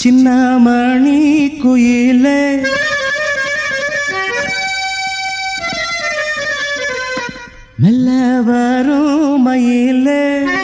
சின்னமணி குயிலே மெல்ல வரும் மயிலே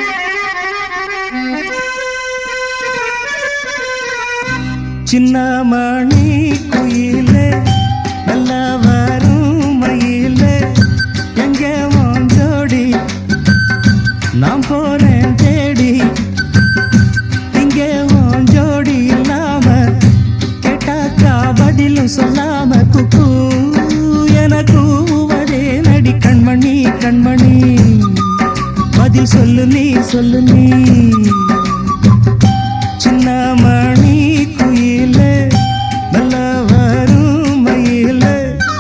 சின்னமணி குயிலே மெல்ல வரும் மயிலே எங்கே உன் ஜோடி நான் போறேன் தேடி இங்கே உன் ஜோடி இல்லாம கேட்டாக்கா பதிலும் சொல்லாம குக்கு என கூவதே நடி கண்மணி கண்மணி பதில் சொல்லு நீ சொல்லு நீ சின்ன மணி குயிலே நல்ல வரும் மயிலே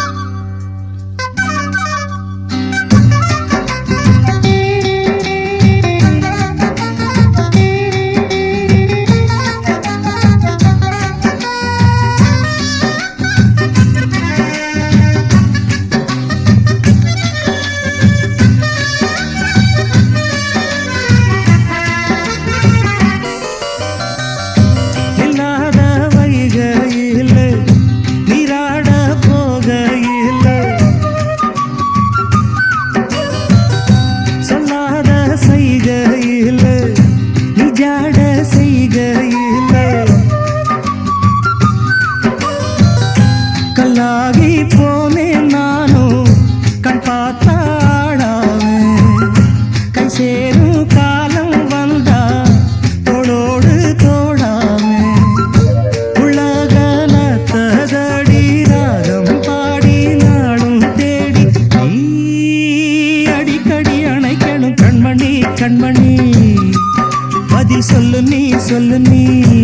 இல்லாத வைகையில் நீராட போகையில் சொல்லாத செய்கையில் நிஜாட செய்கையில் கல்லாகி போனேன் நானும் கண் பார்த்தாடாவேன் கை சேரும் காலம் வந்தா தோளோடு தோடாமே உலகலத்ததடி ராகம் பாடி நாடும் தேடி நீ அடிக்கடி அணைக்கணும் கண்மணி கண்மணி பதில் சொல்லு நீ சொல்லு நீ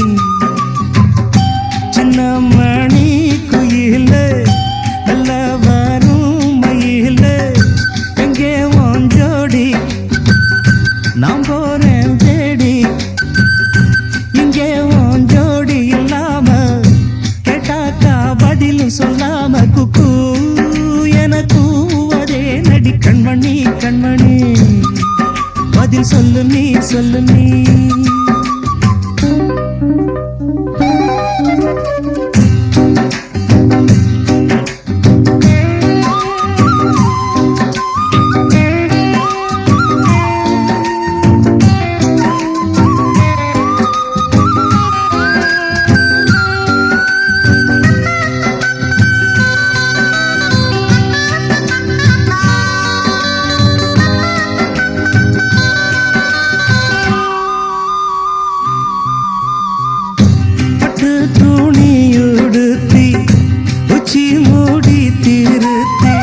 சின்ன மணி குயில நல்ல வரும் மயில எங்கே உன் ஜோடி நான் போறேன் தேடி இங்கே உன் ஜோடி இல்லாம கேட்டாக்கா பதில் சொல்லாம குக்கு என கூவதே நடி கண்மணி கண்மணி பதில் சொல்லு நீ சொல்லு நீ பட்டு துணியுடுத்தி உச்சி மூடி திருத்தி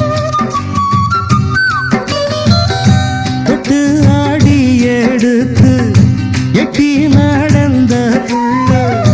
தொட்டு ஆடி எடுத்து எட்டி நடந்த புள்ள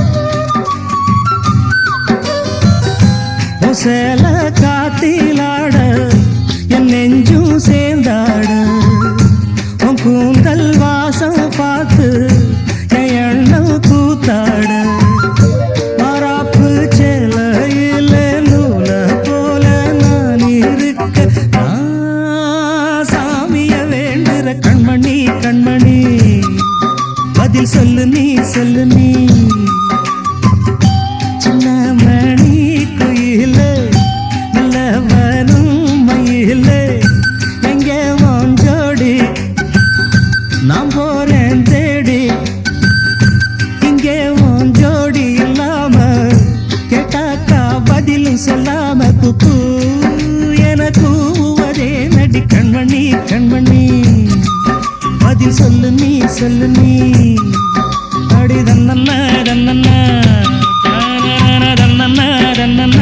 சேல காத்திலாட என் நெஞ்சும் சேர்ந்தாட உன் கூந்தல் வாசம் பார்த்து என் எண்ணம் கூத்தாட மாறாப்பு சேலையில நூல போல நான் இருக்க நான் சாமிய வேண்டுற கண்மணி கண்மணி பதில் சொல்லு நீ சொல்லு நீ சின்ன மணி குயில நல்ல வரும் மயில எங்கே உன் ஜோடி நான் போறேன் தேடி இங்கே உன் ஜோடி இல்லாம கேட்டாக்கா பதிலும் சொல்லாம குக்கு என கூவதே நடி கண்மணி கண்மணி பதில் சொல்லு நீ சொல்லு நீ அடி தன்னண்ணா தன்னண்ணா தானன தன்னண்ணா தன்னண்ணா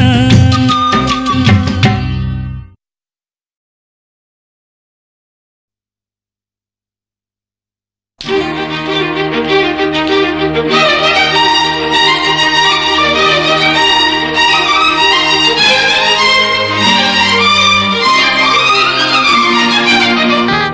Thank you.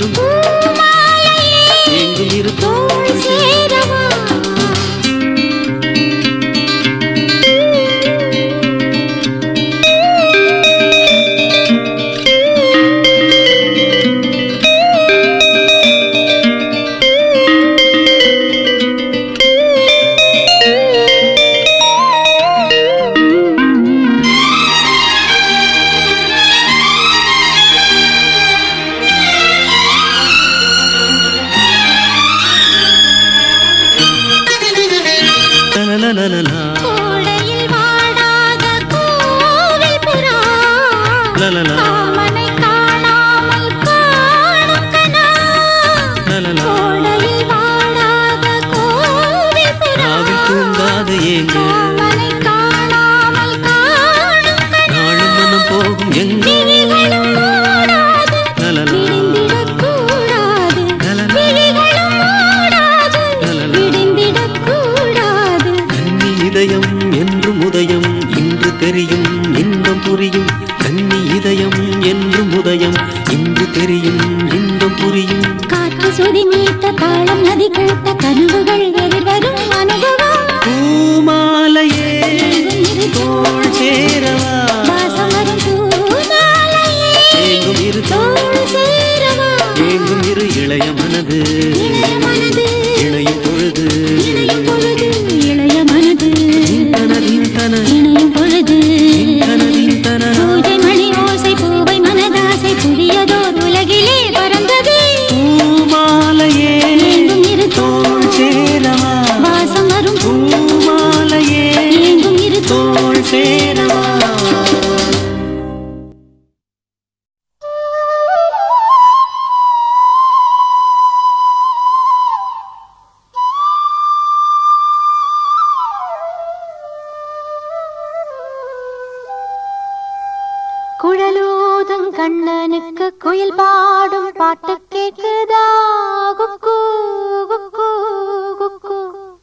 வரும் பூமாலையே எங்கும் இரு தோள் சேரவா லலலலலலா, கோடையில் வாடாத கோவில் புறா லலலா, காமனை காணாமல் காணும் கனா லலலா. கோடையில் வாடாத கோவில் புறா ராவில் தூங்காத ஏங்க காமனை காணாமல் காணும் கனா நாளும் மனம் போகும் எங்க விழிகளும் மூடாது லலலா, விடிந்திடக்கூடாது லலலா. விழிகளும் மூடாது லலலா. விடிந்திடக்கூடாது கன்னி இதயம் என்றும் உதயம் இன்று தெரியும் இன்பம் புரியும் கன்னி இதயம் என்றும் உதயம் இன்று தெரியும் இன்பம் புரியும் காற்று சுதி மீட்ட தாளம் நதி கேட்ட கனவுகள் எதிர்வரும் அனுபவம் பூமாலையே தோள் சேரவா வாசம் வரும் பூமாலையே ஏங்கும் இரு தோள் சேரவா ஏங்கும் இரு இளைய மனது இளைய மனது இணையும் பொழுது இணையும் பொழுது இளைய மனது தனதின் தன இணையும் பொழுது தனதின் தன பூஜை மணி ஓசை பூவை மனதாசை புதியதோர் உலகிலே பறந்தது பூமாலையே எங்கும் இரு தோள் சேரவா வாசம் வரும் பூமாலையே எங்கும் இரு தோள் சேரவா குழலூதும் கண்ணனுக்கு குயில் பாடும் பாட்டு கேக்குதா குக்கு குக்கு குக்கு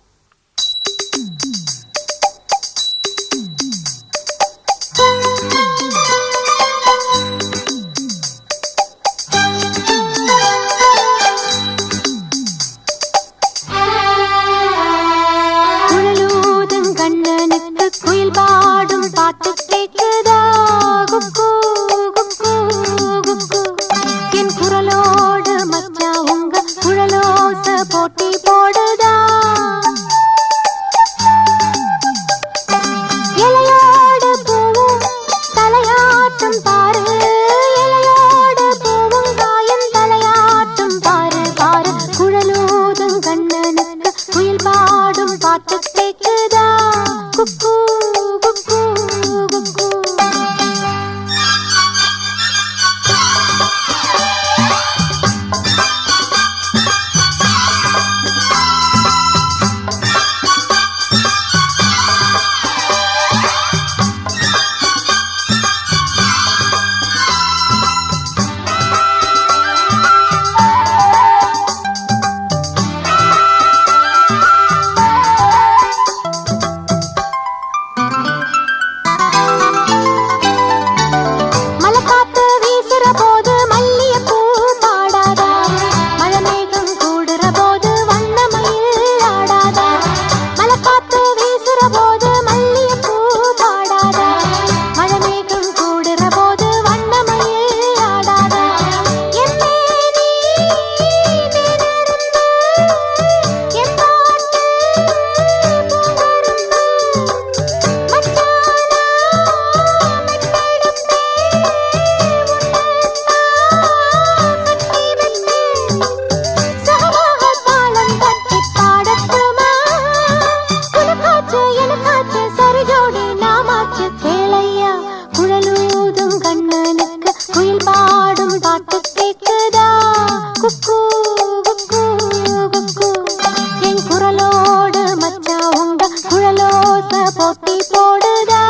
குழலூதும் கண்ணனுக்கு குயில் பாடும் பாட்டு கேக்குதா குக்கு குக்கு குக்கு என் குரலோடு மச்சா உங்க குழலோச போட்டி போடுதா இலையோடு பூவும் தலையாட்டும் பாரு இலையோடு பூவும் காயும் தலையாட்டும் பாரு பாரு குழலூதும் கண்ணனுக்கு குயில் பாடும் பாட்டு கேக்குதா குக்கு குக்கு குக்கு மலைக்காத்து வீசுற போது மல்லிகைப்பூ பாடாதா மழை மேகம் கூடுற போது வண்ணமயில் ஆடாதா மலைக்காத்து வீசுற போது மல்லிகைப்பூ பாடாதா மழை மேகம் கூடுற போது வண்ணமயில் ஆடாதா என்னே நீ நினைந்து என் பாட்டு புகழ்ந்து மச்சானா மெட்டெடுப்பே குயில் பாடும் பாட்டு கேக்குதா குக்கு குக்கு குக்கு என் குரலோடு மச்சா உங்க குழலோச போட்டி போடுதா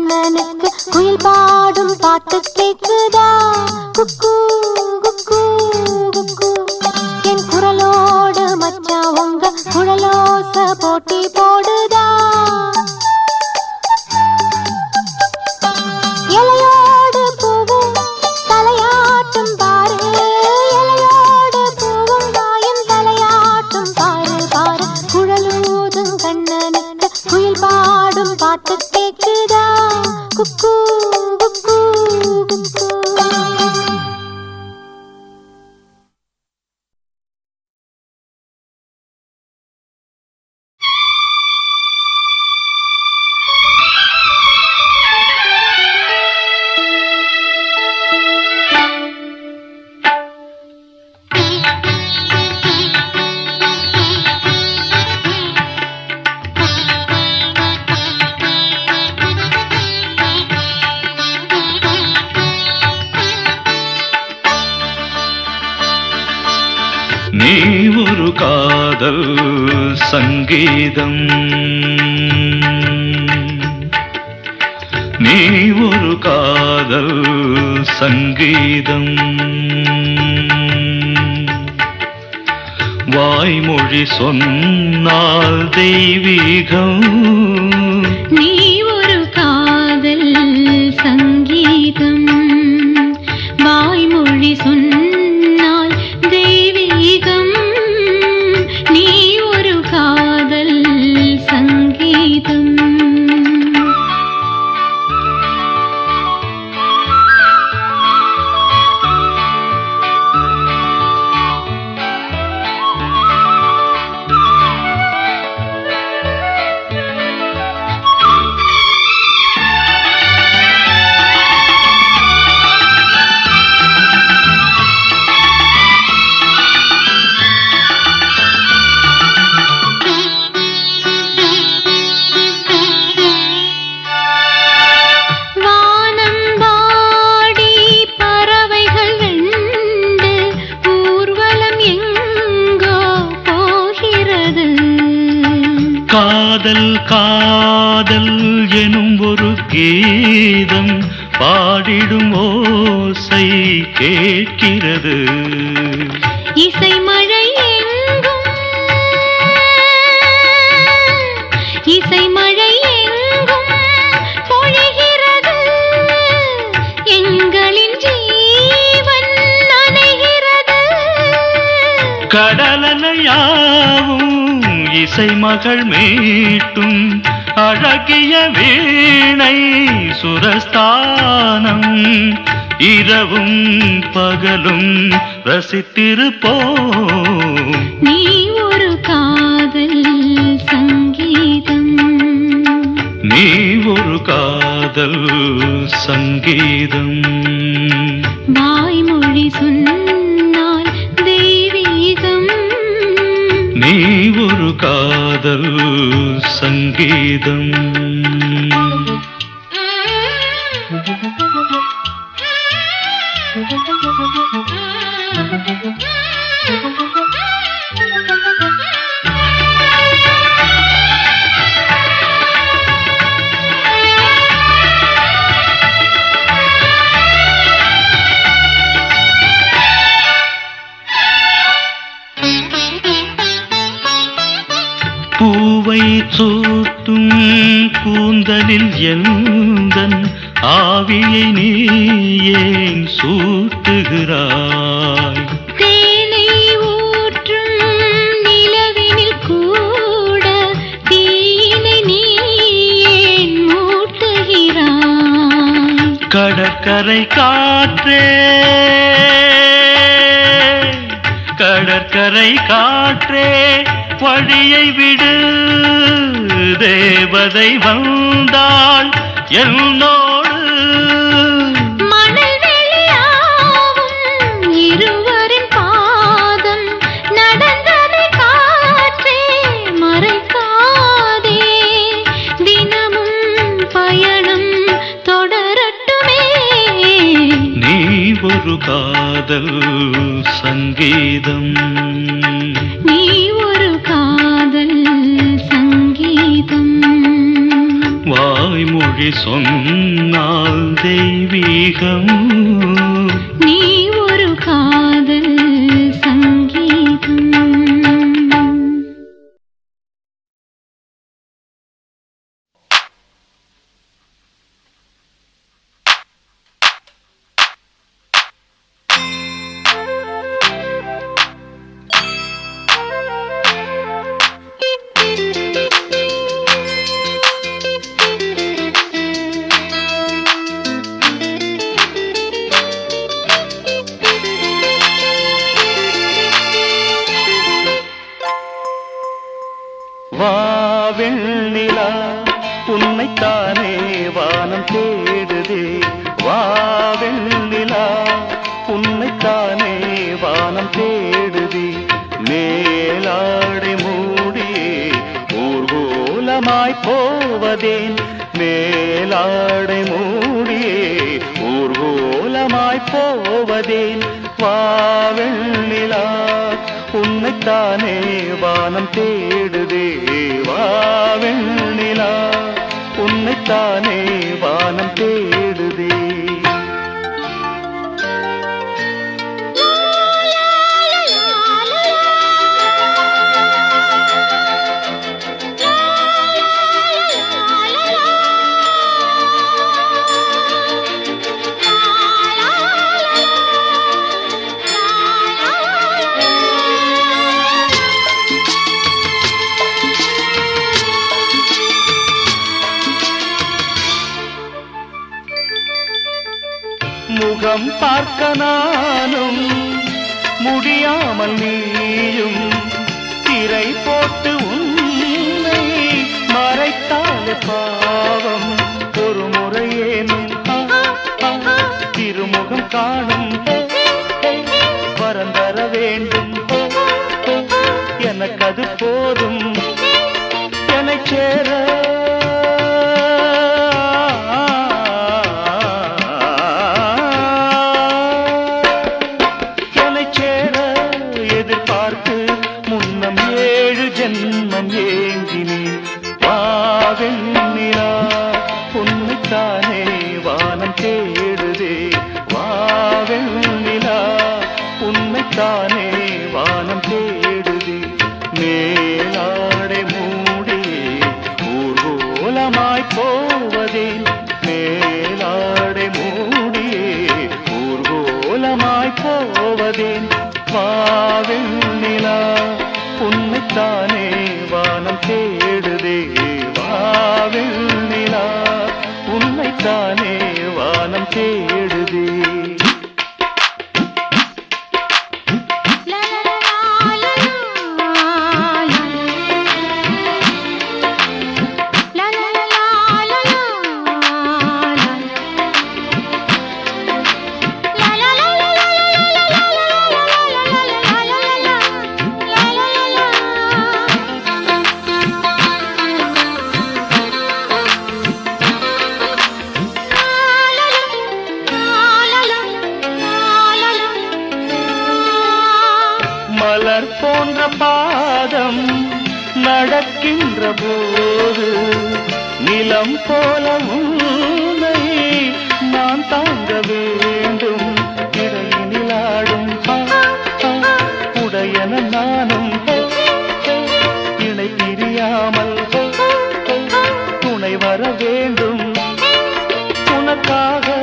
கண்ணனுக்கு குயில் பாடும் பாட்டு கேக்குதா குக்கு குக்கு குக்கு என் குரலோடு மச்சான் உங்க குழலோச போட்டி போடுதா இலையோடு பூவும் தலையாட்டும் பாரு இலையோடு பூவும் வாயும் தலையாட்டும் பாரு பாரு குழலூதும் கண்ணனுக்கு குயில் பாடும் பாட்டு கேக்குதா குக்கு குக்கு குக்கு நீ ஒரு காதல் சங்கீதம் நீ ஒரு காதல் சங்கீதம் வாய்மொழி சொன்னால் தெய்வீகம் நீ ஒரு காதல் சங்கீதம் வாய்மொழி சொன்னால் தெய்வீகம் நீ ஒரு காதல் சங்கீதம் வானம் வாடி பறவைகள் வெண்டு ஊர்வலம் எங்கோ போகிறது காதல் காதல் எனும் ஒரு கீதம் பாடிடும் ஓசை கேட்கிறது இசை மழை எங்கும் இசை மழை எங்கும் பொழிகிறது எங்களின் ஜீவன் நனைகிறது கடலனையாவும் இசை மகள் மீட்டும் அழகிய வீணை சுரஸ்தானம் இரவும் பகலும் ரசித்திருப்போம் நீ ஒரு காதல் சங்கீதம் நீ ஒரு காதல் சங்கீதம் வாய்மொழி சொன்னால் தெய்வீகம் நீ ஒரு காதல் சங்கீதம் பூவை சூட்டும் கூந்தலில் எந்தன் ஆவியை நீ ஏன் சூட்டுகிறாய் தேனை ஊற்றும் நிலவினில் கூட தீனை நீ ஏன் மூட்டுகிறாய் கடற்கரை காற்றே கடற்கரை காற்றே வழியை விடு தேவதை வந்தாள் என்னோடு மணல் வெளியாகும் இருவரின் பாதம் நடந்ததை காற்றே மறைக்காதே தினமும் பயணம் தொடரட்டுமே நீ ஒரு காதல் சங்கீதம் நீ ஒரு காதல் சங்கீதம் வாய்மொழி மொழி சொன்னால் தெய்வீகம் நீ ஒரு காதல் சங்கீதம் வாவெண்ணிலா உன்னைத்தானே வானம் தேடுதே வாவெண்ணிலா உன்னைத்தானே வானம் தேடுதே மேலாடை மூடியே ஊர்கோலமாய் போவதேன் மேலாடை மூடியே ஊர்கோலமாய் போவதேன் வாவெண்ணிலா உன்னைத்தானே வானம் தேடுதே வாவெண்ணிலா உன்னைத்தானே வானம் தேடுதே முகம் பார்க்க நானும் முடியாமல் நீயும் திரை போட்டு உன்னை மறைத்தாலே பாவம் ஒரு முறையேனும் ஆ, ஆ, திருமுகம் காணும் வரம் தர வேண்டும் எனக்கது போதும் எனச் சேர எனச் சேர எதிர்பார்த்து முன்னம் ஏழு ஜென்மம் ஏங்கினேன் வாவெண்ணிலா உன்னைத்தானே வானம் தேடுதே வாவெண்ணிலா உன்னைத்தானே வானம் தேடுதே மேலாடை மூடி ஊர்கோலமாய் போவதே மேலாடை மூடியே ஊர்கோலமாய் போவதேன் வாவெண்ணிலா உன்னைத்தானே வானம் தேடுதே வாவெண்ணிலா உன்னைத்தானே வானம் தேடுதே மலர் போன்ற பாதம் நடக்கின்ற போது நிலம் போல உன்னை நான் தாங்க வேண்டும் இடையினிலாடும் ஆ, ஆ, உடையன நானும் இணை பிரியாமல் துணை வர வேண்டும் உனக்காக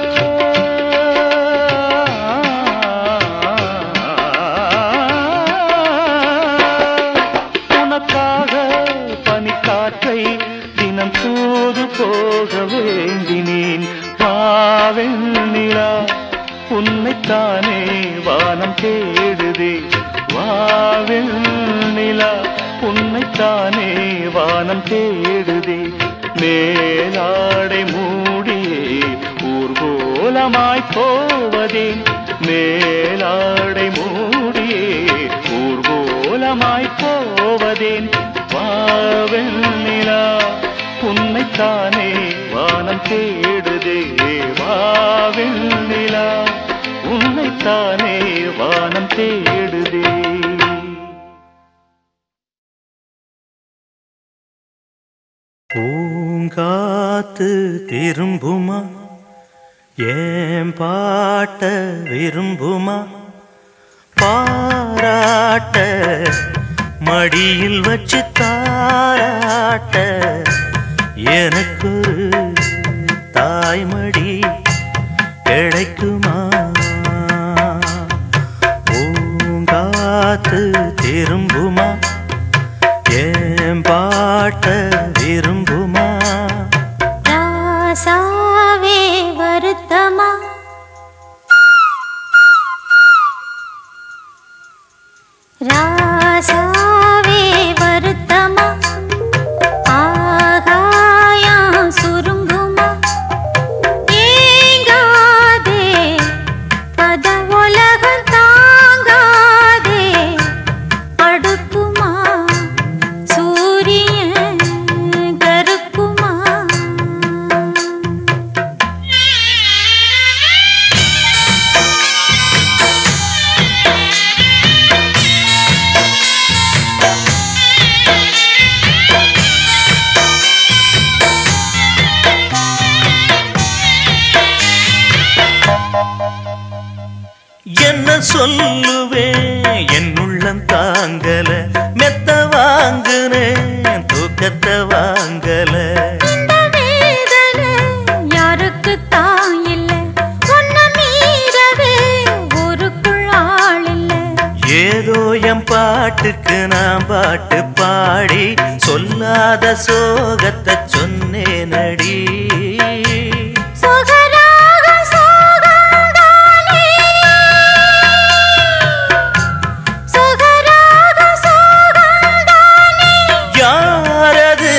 உனக்காக பனிக்காற்றை தினம் தூது போக வேண்டினேன் பாவெண்ணிலா உன்னைத்தானே வானம் தேடுதே வாவெண்ணிலா உன்னைத்தானே வானம் தேடுதே மேலாடை மூடியே ஊர்கோலமாய் போவதே மேலாடை மூடியே ஊர்கோலமாய் போவதேன் வாவெண்ணிலா உன்னைத்தானே வானம் தேடுதே வாவெண்ணிலா உன்னைத்தானே வானம் தேடுதே பூங்காற்றே காத்து திரும்புமா ஏன் பாட்ட விரும்புமா பாராட்ட மடியில் வச்சு தாராட்ட எனக்கு ஒரு தாய்மடி கிடைக்குமா பூங்காத்து திரும்புமா ஏன் பாட்ட விரும்புமா ராசாவே வருத்தமா ராசாவே வருத்தமா ஆகாயம் சுருங்குமா ஏங்காதே பத உலகம் தாங்காதே அடுக்குமா சூரியன் கருக்குமா என்ன சொல்லுவேன் என் உள்ளம் தாங்கல மெத்த வாங்குனேன் தூக்கத்தை வாங்கல இந்த வேதனை யாருக்கு தான் இல்ல ஒன்ன மீறவே ஊருக்குள் ஆள் இல்ல ஏதோ என் பாட்டுக்கு நான் பாட்டு பாடி சொல்லாத சோகத்தை சொன்னேனடி சுகராக சோகந்தானே சுகராக சோகந்தானே யாரது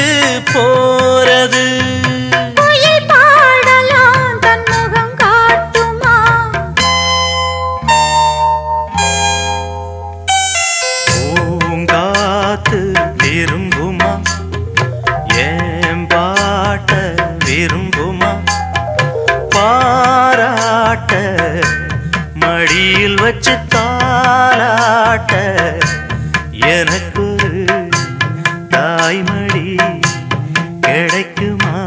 போறது குயில் பாடலாம் தன் முகம் காட்டுமா பூங்காத்து விரும்புமா ஏன் பாட்ட விரும்புமா பாராட்ட மடியில் வச்சு தாலாட்ட எனக்கு ஒரு தாய்மடி கிடைக்குமா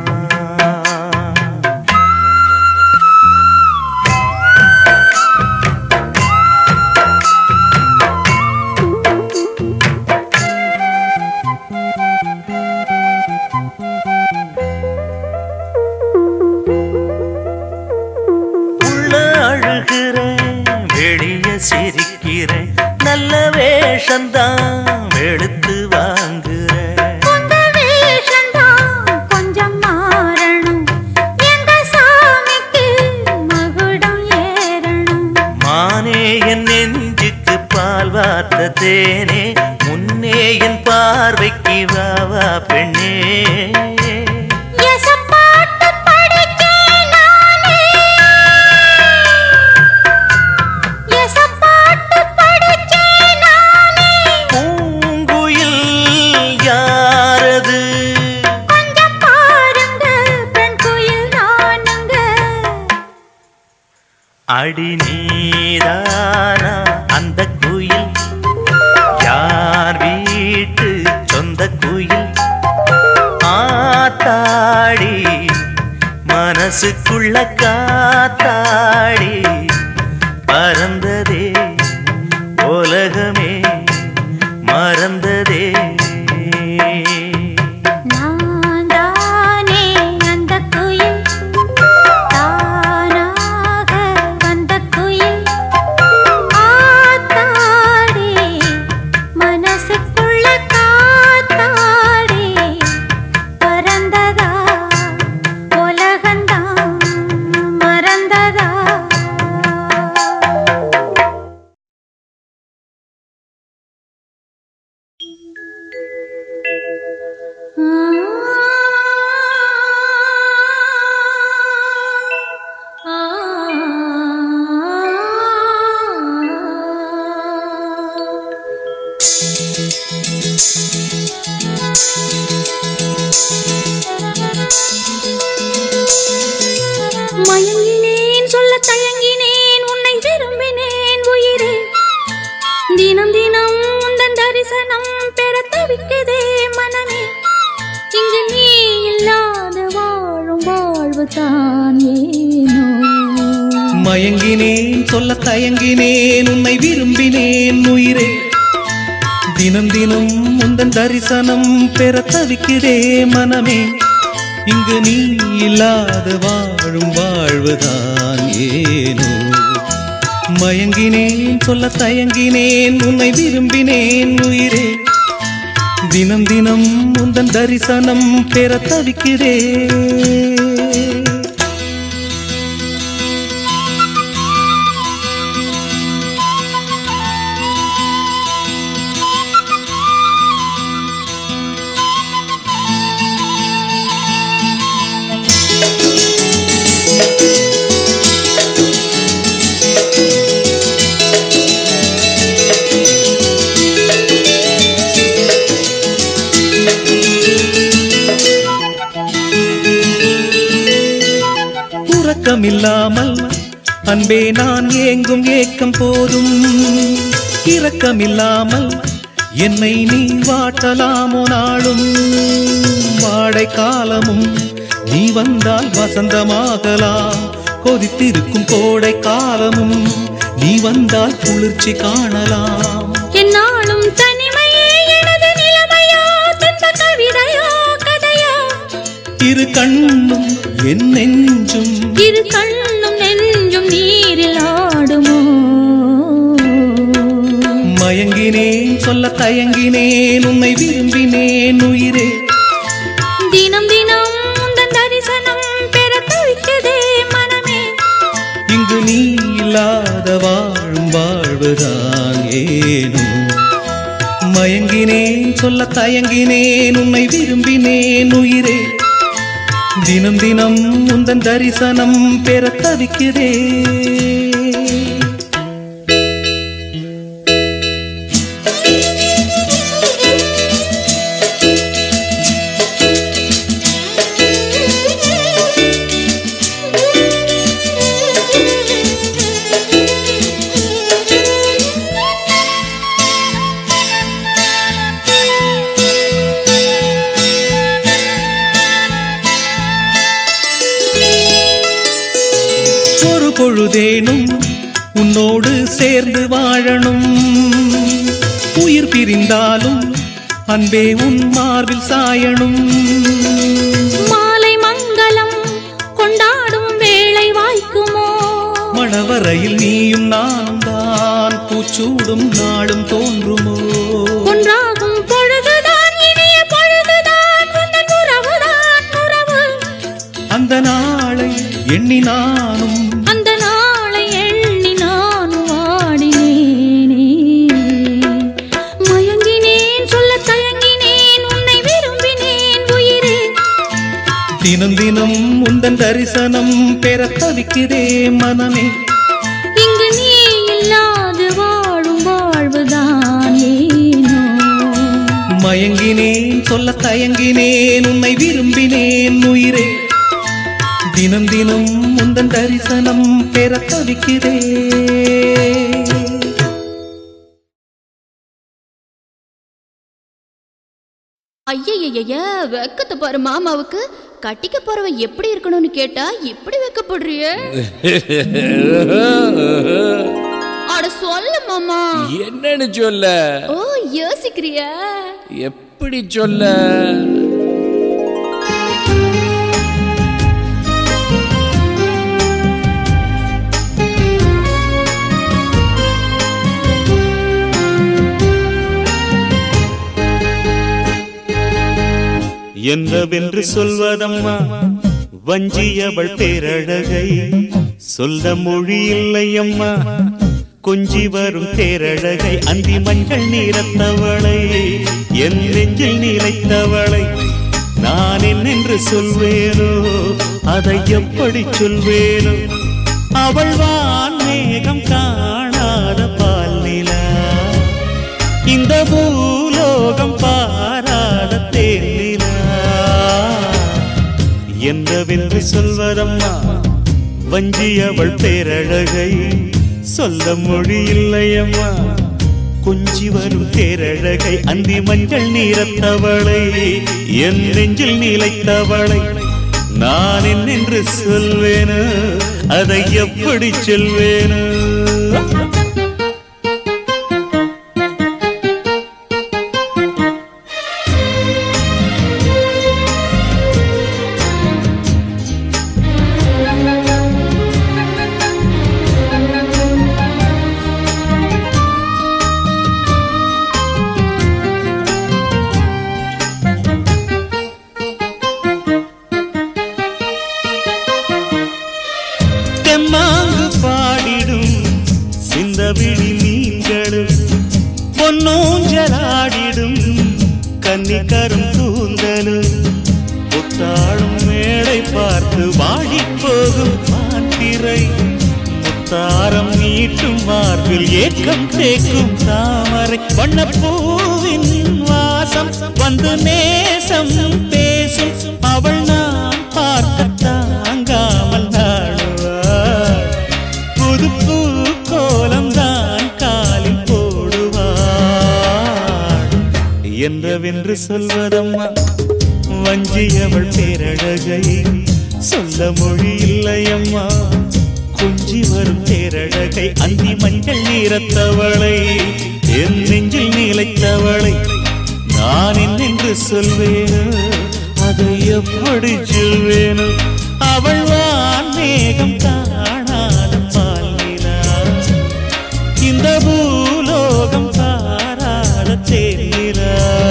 உள்ள அழுகிறேன் வெளிய சிரிக்கிறேன் நல்ல வேஷந்தான் வெளுத்து வாங்குறேன் உங்க வேஷந்தான் கொஞ்சம் மாறணும் எங்க சாமிக்கு மகுடம் ஏறணும் மானே என் நெஞ்சுக்கு பால் வார்த்த தேனே முன்னே என் பார்வைக்கு வா வா பெண்ணே எசப்பாட்டு படிச்சேன் நானே எசப்பாட்டு படிச்சேன் நானே பூங்குயில் யாரது கொஞ்சம் பாருங்க பெண் குயில் நானுங்க அடி நீதானா அந்த குயில் யார் வீட்டு சொந்த குயில் ஆத்தாடி மனசுக்குள்ள காத்தாடி பறந்ததே உலகமே மறந்ததே நான் தானே அந்த குயில் தானாக வந்த குயில் ஆத்தாடி மனசுக்குள்ள காத்தாடி பறந்ததா உலகந்தான் மறந்ததா மயங்கினேன் சொல்ல தயங்கினேன் உன்னை விரும்பினேன் உயிரே தினம் தினம் உந்தன் தரிசனம் பெற தவிக்குதே மனமே இங்கு நீ இல்லா வாழ்வு தான் ஏனோ மயங்கினேன் சொல்ல தயங்கினேன் உன்னை விரும்பினேன் உயிரே தினம் தினம் முந்தன் தரிசனம் பெற தவிக்கிறே மனமே இங்கு நீ இல்லாத வாழும் வாழ்வுதான் ஏனோ மயங்கினேன் சொல்ல தயங்கினேன் உன்னை விரும்பினேன் உயிரே தினம் தினம் முந்தன் தரிசனம் பெற தவிக்கிறே உறக்கமில்லாமல் அன்பே நான் ஏங்கும் ஏக்கம் போதும் இரக்கமில்லாமல் என்னை நீ வாட்டலாமோ நாளும் வாடை காலமும் நீ வந்தால் வசந்தமாகலாம் கொதித்திருக்கும் கோடை காலமும் நீ வந்தால் குளிர்ச்சி காணலாம் என்னாலும் தனிமையே எனது நிலைமையோ துன்ப கவிதையோ கதையோ இரு கண்ணும் என் நெஞ்சும் இரு கண்ணும் நெஞ்சும் நீரில் ஆடுமோ மயங்கினேன் சொல்ல தயங்கினேன் உன்னை விரும்பினேன் உயிரே தினம் தினம் உந்தன் தரிசனம் பெற தவிக்குதே மனமே இங்கு நீ இல்லாத வாழும் வாழ்வுதான் ஏனோ மயங்கினேன் சொல்ல தயங்கினேன் உன்னை விரும்பினேன் உயிரே தினம் தினம் உந்தன் தரிசனம் பெற தவிக்கிறே ஒரு பொழுதேனும் உன்னோடு சேர்ந்து வாழணும் உயிர் பிரிந்தாலும் அன்பே உன் மார்பில் சாயணும் மாலை மங்களம் கொண்டாடும் வேளை வாய்க்குமோ மணவரையில் நீயும் நானும் தான் பூச்சூடும் நாளும் தோன்றுமோ ஒன்றாகும் பொழுதுதான் இனிய பொழுதுதான் உந்தன் உறவுதான் உறவு அந்த நாளை எண்ணி நானும் அந்த நாளை எண்ணி நான் வாடினேனே மயங்கினேன் சொல்ல தயங்கினேன் உன்னை விரும்பினேன் உயிரே தினம் தினம் உந்தன் தரிசனம் பெற தவிக்கிறே மனமே இங்கு நீ இல்லாது வாழும் வாழ்வுதான் ஏனோ மயங்கினேன் சொல்ல தயங்கினேன் உன்னை விரும்பினேன் உயிரே தினம் தினம் முந்தன் தரிசனம் பெற தவிக்கிறே ஐயய்யய்ய வெக்கத்தை பாரு மாமாவுக்கு கட்டிக்க போறவன் எப்படி இருக்கணும்னு கேட்டா இப்படி வெக்கப்படுறிய அட சொல்லு மாமா என்னன்னு சொல்ல ஓ யோசிக்கிறியா எப்படி சொல்ல என்னவென்று சொல்வதம்மா வஞ்சியவள் பேரழகை சொல்ல மொழி இல்லையம்மா கொஞ்சி வரும் பேரழகை அந்தி மஞ்சள் நீரத்தவளை என் நெஞ்சில் நிலைத்தவளை நான் என்னென்று சொல்வேனோ அதை எப்படி சொல்வேனோ அவள் வான் மேகம் காணாத பால் நிலா இந்த பூலோகம் பாராத தேனிலா என்னவென்று சொல்வதம்மா வஞ்சி அவள் பேரழகை சொல்ல மொழி இல்லையம்மா கொஞ்சி வரும் தேரழகை அந்தி மஞ்சள் நீரத்தவளை என் நெஞ்சில் நிலைத்தவளை நான் என்னென்று சொல்வேனோ அதை எப்படி சொல்வேனோ தெம்மாங்கு பாடிடும் சிந்தவிழி மீன்களும் பொன்னூஞ்சலாடிடும் கன்னிக்கரும் கூந்தலும் புத்தாளும் மேடை பார்த்து வாடிப் போகும் மாத்திரை முத்தாரம் நீட்டும் மார்பில் ஏக்கம் தேக்கும் தாமரை வண்ணப்பூவின் வாசம் வந்து நேசம் பேசும் அவள் நான் பார்க்க தாங்காமல் நாடுவாள் புது பூ கோலம் தான் காலில் போடுவாள் என்றவென்று சொல்வதம்மா வஞ்சியவள் பேரழகை சொல்ல மொழி இல்லையம்மா கொஞ்சி வரும் பேரழகை அந்தி மஞ்சள் நீரத்தவளை என் நெஞ்சில் நீலைத்தவளை நான் என்னென்று சொல்வேனோ அதை எப்படி சொல்வேனோ அவள் வான் மேகம் காணாத பாலினா இந்த பூலோகம் பாராத தேரா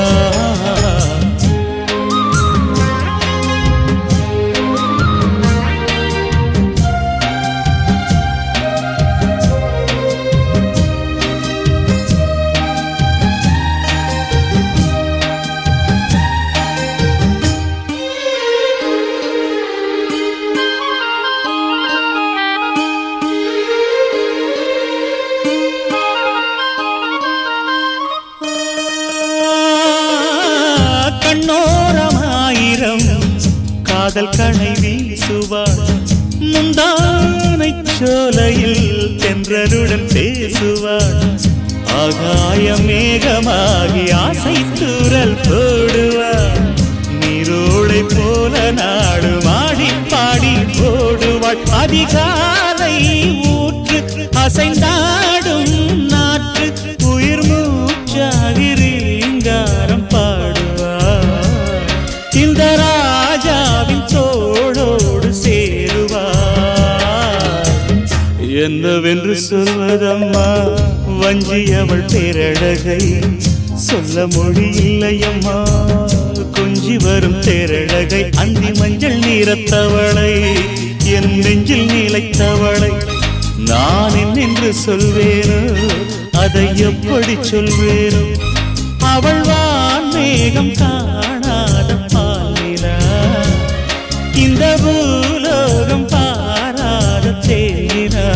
கண்ணோரமாயிரம் காதல் கணை வீசுவாள் முந்தானை சோலையில் தென்றருடன் பேசுவாள் ஆகாய மேகமாகி ஆசை தூரல் போடுவாள் நீரோடை போல நாடு மாடி பாடி போடுவாள் அதிகாலை ஊற்று அசைந்தாடும் நாற்று உயிர் மூச்சாகி ரீங்காரம் பாடுவாள் இந்த ராஜாவின் தோளோடு சேருவாள் என்னவென்று சொல்வதம்மா வஞ்சி அவள் பேரழகை சொல்ல மொழி இல்லையம்மா கொஞ்சி வரும் தேரழகை அந்தி மஞ்சள் நீரத்தவளை என் நெஞ்சில் நீலைத்தவளை நான் என்னென்று சொல்வேனோ அதை எப்படி சொல்வேனோ அவள் வான் மேகம் காணாத பாலினா இந்த பூலோகம் பாராத தேனா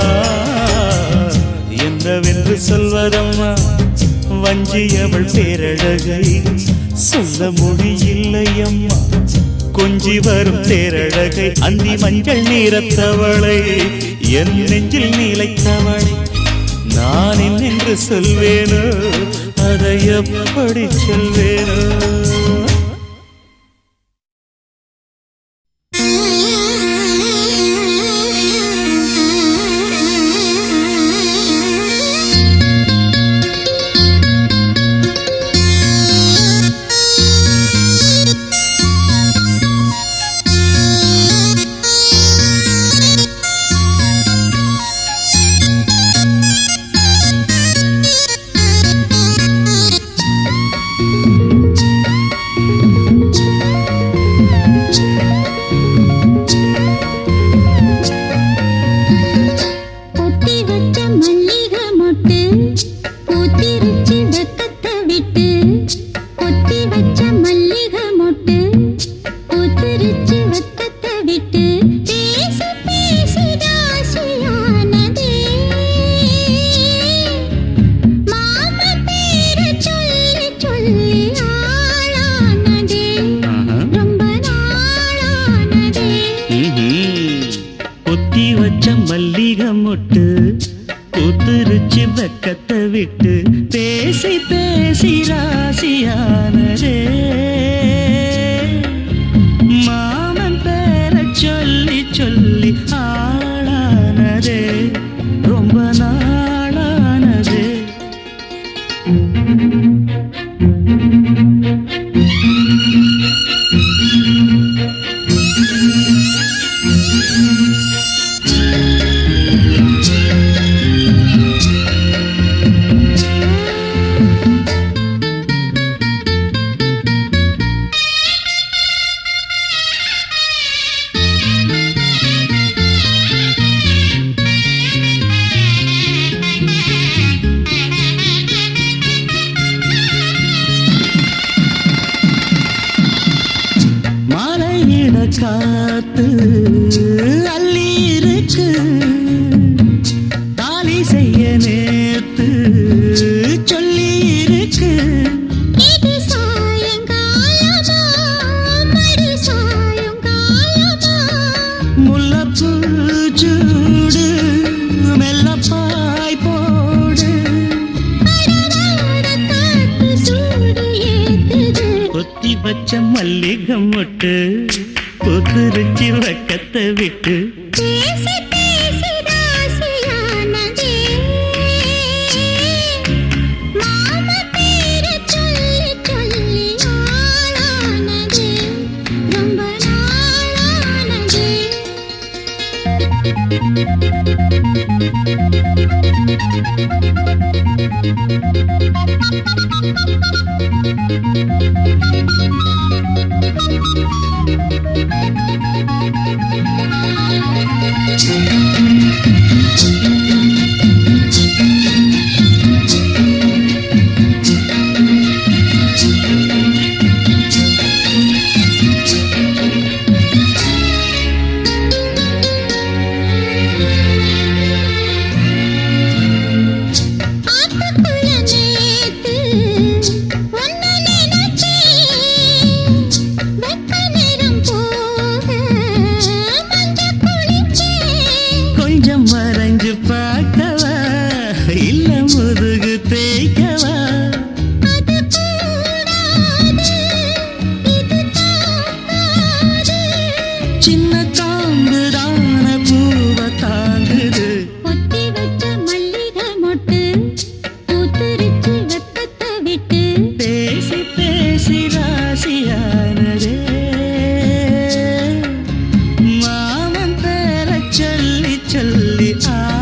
என்னவென்று சொல்வதம்மா வஞ்சியவள் பேரழகை சொல்ல மொழியில்லையம்மா கொஞ்சி வரும் தேரழகை அந்தி மஞ்சள் நீரத்தவளை என் நெஞ்சில் நீலைத்தவளை நான் என்னென்று சொல்வேனோ அதை எப்படி சொல்வேனோ பொத்தி வச்ச மல்லிகை மொட்டு பூத்திருச்சு வெக்கத்தை விட்டு பொத்தி வச்ச மல்லிகை மொட்டு பூத்திருச்சு வெக்கத்தை விட்டு பேசி பேசி ராசியானதே மாமா பேரை சொல்லி சொல்லி ஆளானதே ரொம்ப நாளானதே பொத்தி வச்ச மல்லிகை மொட்டு பூத்துருச்சு வெக்கத்தை விட்டு பேசி பேசி ராசியானதே மாமன் பேர சொல்லி ஆளானதே ரொம்ப நாளானதே மலையிட காத்து அள்ளி இருக்கு தாலி செய்ய நேத்து சொல்லி இருக்கு இது சாயங்காலமா மடி சாயங்காலமா முல்லப்பூ சூடு மெல்லப்பாய் போடு பரவாட காத்து சூடு ஏத்துது கொத்தி வச்ச மல்லிகை மொட்டு கொத்துருச்சி வக்கத்தை விட்டு பேசி பேசி ராசியானதே மாமா பேரை சொல்லி சொல்லி ஆளானதே ரொம்ப நாளானதே ஆத்துக்குள்ள நேத்து உன்னை நினைச்சேன். வெக்க நேரம் போக மஞ்சள் குளிச்சேன். கொஞ்சம் மறைஞ்சு பார்க்கவா இல்ல முதுகு தேய்க்கவா அது கூடாது, இது தாங்காது. சின்ன தாங்கு தான பூவ தாங்குது பொத்தி வச்ச மல்லிகை மொட்டு பூத்துருச்சு வெப்பத்தை விட்டு பேசி பேசி ராசியானதே மாமன் பேர சொல்லி சொல்லி ஆ